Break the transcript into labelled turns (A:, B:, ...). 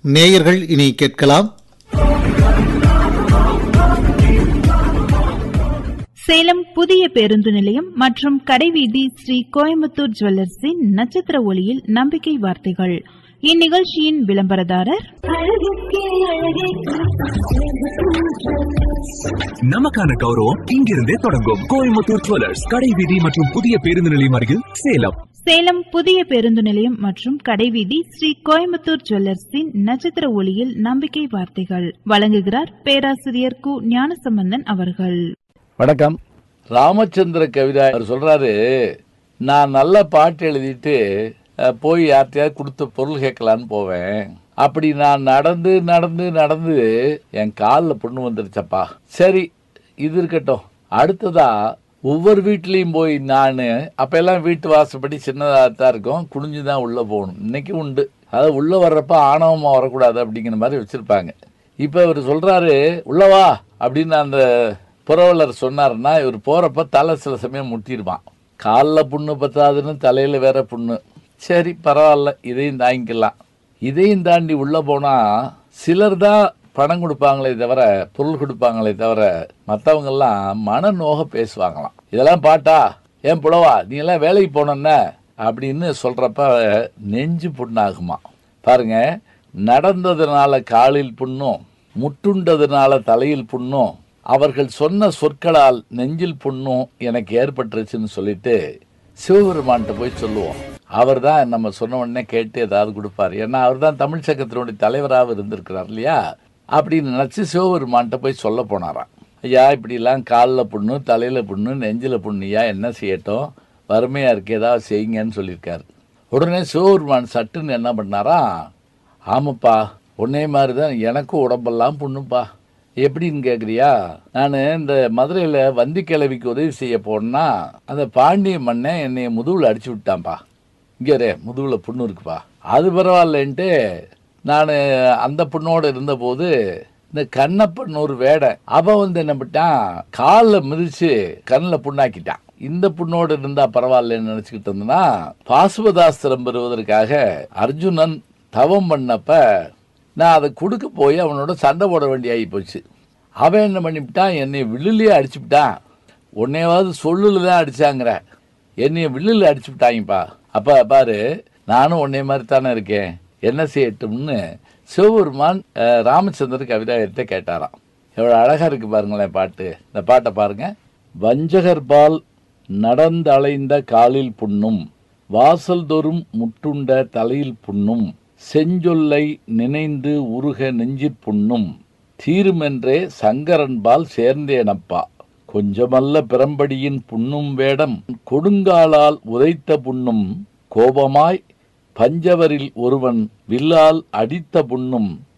A: நேயர்கள் இனி கேட்கலாம்
B: சேலம் புதிய பேருந்து நிலையம் மற்றும் கடைவீதி ஸ்ரீ கோயம்புத்தூர் ஜுவல்லர்ஸின் நட்சத்திர ஒளியில் நம்பிக்கை வார்த்தைகள் இந்நிகழ்ச்சியின் விளம்பரதாரர்
C: நமக்கான கௌரவம் இங்கிருந்தே தொடங்கும் கோயம்புத்தூர் ஜுவல்லர்ஸ் கடை வீதி மற்றும் புதிய பேருந்து நிலையம் அருகில் சேலம்
B: சேலம் புதிய பேருந்து நிலையம் மற்றும் கடைவீதி ஸ்ரீ கோயம்புத்தூர் ஜுவல்லர்ஸின் நட்சத்திர ஒளியில் நம்பிக்கை வார்த்தைகள் வழங்குகிறார் பேராசிரியர் கு ஞானசம்பந்தன் அவர்கள்
D: வணக்கம் ராமச்சந்திர கவிதா அவர் சொல்றாரு நான் நல்ல பாட்டு எழுதிட்டு அஹ், போய் யார்கிட்டயாவது கொடுத்த பொருள் கேட்கலான்னு போவேன் அப்படி நான் நடந்து நடந்து நடந்து என் காலில் புண்ணு வந்துருச்சப்பா சரி இது இருக்கட்டும் அடுத்ததா ஒவ்வொரு வீட்லேயும் போய் நான் அப்ப எல்லாம் வீட்டு வாசப்படி சின்னதாக தான் இருக்கும் குனிஞ்சு தான் உள்ளே போகணும் இன்னைக்கு உண்டு அதாவது உள்ளே வர்றப்ப ஆணவமாக வரக்கூடாது அப்படிங்கிற மாதிரி வச்சுருப்பாங்க இப்போ இவர் சொல்றாரு உள்ளவா அப்படின்னு அந்த புறவலர் சொன்னாருன்னா இவர் போறப்ப தலை சில சமயம் முட்டிடுவான் காலில் புண்ணு பத்தாதுன்னு தலையில வேற புண்ணு சரி பரவாயில்ல இதையும் தாங்கிக்கலாம் இதையும் தாண்டி உள்ள போனா சிலர் தான் பணம் கொடுப்பாங்களே தவிர பொருள் கொடுப்பாங்களே தவிர மற்றவங்கெல்லாம் மனநோக பேசுவாங்களாம் இதெல்லாம் பாட்டா ஏன் புலவா நீ எல்லாம் வேலைக்கு போனோன்ன அப்படின்னு சொல்றப்ப நெஞ்சு புண்ணாகுமா பாருங்க நடந்ததுனால காலில் புண்ணும் முட்டுண்டதுனால தலையில் புண்ணும் அவர்கள் சொன்ன சொற்களால் நெஞ்சில் புண்ணும் எனக்கு ஏற்பட்டுருச்சுன்னு சொல்லிட்டு சிவபெருமான்கிட்ட போய் சொல்லுவோம் அவர் தான் நம்ம சொன்ன உடனே கேட்டு ஏதாவது கொடுப்பார் ஏன்னா அவர் தான் தமிழ் சங்கத்தினுடைய தலைவராக இருந்திருக்கிறார் இல்லையா அப்படின்னு நினச்சி சிவபெருமான்கிட்ட போய் சொல்ல போனாராம் ஐயா இப்படிலாம் காலில் புண்ணு தலையில் புண்ணு நெஞ்சில் புண்ணுயா என்ன செய்யட்டும் வறுமையாக இருக்கு ஏதாவது செய்யுங்கன்னு சொல்லியிருக்காரு உடனே சிவபெருமான் சட்டுன்னு என்ன பண்ணாரா ஆமாப்பா உன்னே மாதிரி தான் எனக்கும் உடம்பெல்லாம் புண்ணுப்பா எப்படின்னு கேட்குறியா நான் இந்த மதுரையில் வந்தி கிழவிக்கு உதவி செய்ய போனா அந்த பாண்டிய மண்ணை என்னை முதுகில் அடிச்சு விட்டான்ப்பா இங்கே ரே முதுகில் புண்ணு இருக்குப்பா அது பரவாயில்லன்ட்டு நான் அந்த புண்ணோடு இருந்தபோது இந்த கண்ணப்பன் ஒரு வேடை அவன் வந்து என்ன பண்ணிட்டான் காலில் மிதிச்சு கண்ணில் புண்ணாக்கிட்டான் இந்த புண்ணோடு இருந்தா பரவாயில்லன்னு நினைச்சுக்கிட்டு இருந்தனா பாசுபதாஸ்திரம் பெறுவதற்காக அர்ஜுனன் தவம் பண்ணப்ப நான் அதை கொடுக்க போய் அவனோட சண்டை போட வேண்டியாகி போச்சு அவன் என்ன பண்ணிவிட்டான் என்னை வில்லுலயே அடிச்சுவிட்டான் உன்னையாவது சொல்லுல தான் அடிச்சாங்கிற என்னைய வில்லுல அடிச்சு விட்டாங்கப்பா அப்ப பாரு நானும் உன்னை மாதிரி தானே இருக்கேன் என்ன செய்யட்டும்னு சிவபெருமான் அஹ், ராமச்சந்திர கவிதாயத்தை கேட்டாராம் எவ்வளவு அழகா இருக்கு பாருங்களேன் பாட்டு இந்த பாட்டை பாருங்க வஞ்சகர்பால் நடந்தலைந்த காலில் புண்ணும் வாசல் தோறும் முட்டுண்ட தலையில் புண்ணும் செஞ்சொல்லை நினைந்து உருக நெஞ்சிற் புண்ணும் தீருமென்றே சங்கரன்பால் சேர்ந்தேனப்பா கொஞ்சமல்ல பிரம்படியின் புண்ணும் வேடம் கொடுங்காலால் உதைத்த புண்ணும் கோபமாய் பஞ்சவரில் ஒருவன் வில்லால் அடித்த புண்ணும்